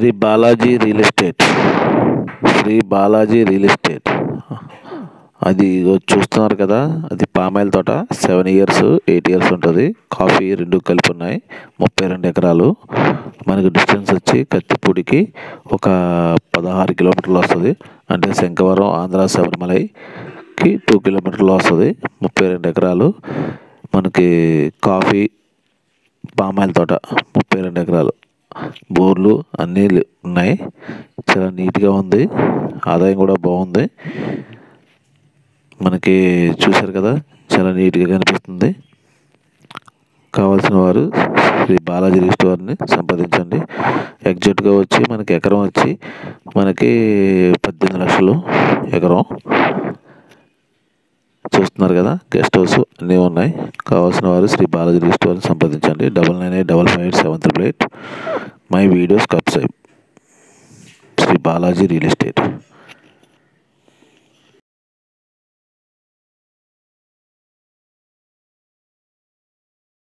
Shri Balaji real estate Shri Balaji real estate అది ఇగో చూస్తున్నారు కదా అది పామాయిల్ తోట సెవెన్ ఇయర్స్ ఎయిట్ ఇయర్స్ ఉంటుంది కాఫీ రెండు కలిపి ఉన్నాయి ముప్పై రెండు ఎకరాలు మనకి డిస్టెన్స్ వచ్చి కత్తిపూడికి ఒక పదహారు కిలోమీటర్లు వస్తుంది అంటే శంకవరం ఆంధ్ర శబరిమలైకి టూ కిలోమీటర్లు వస్తుంది ముప్పై రెండు ఎకరాలు మనకి కాఫీ పామాయిల్ తోట ముప్పై రెండు ఎకరాలు బోర్లు అన్నీ లే- ఉన్నాయి చాలా నీట్గా ఉంది ఆదాయం కూడా బాగుంది మనకి చూశారు కదా చాలా నీట్గా కనిపిస్తుంది కావాల్సిన వారు శ్రీ బాలాజీ రెస్టారెంట్ని సంప్రదించండి ఎగ్జాక్ట్గా వచ్చి మనకి ఎకరం వచ్చి మనకి పద్దెనిమిది లక్షలు ఎకరం చూస్తున్నారు కదా గెస్ట్ హౌస్ అన్నీ ఉన్నాయి కావాల్సిన వారు శ్రీ బాలాజీ రెస్టారెంట్ సంప్రదించండి double nine eight double five eight seven triple eight my videos subscribe Shri Balaji real estate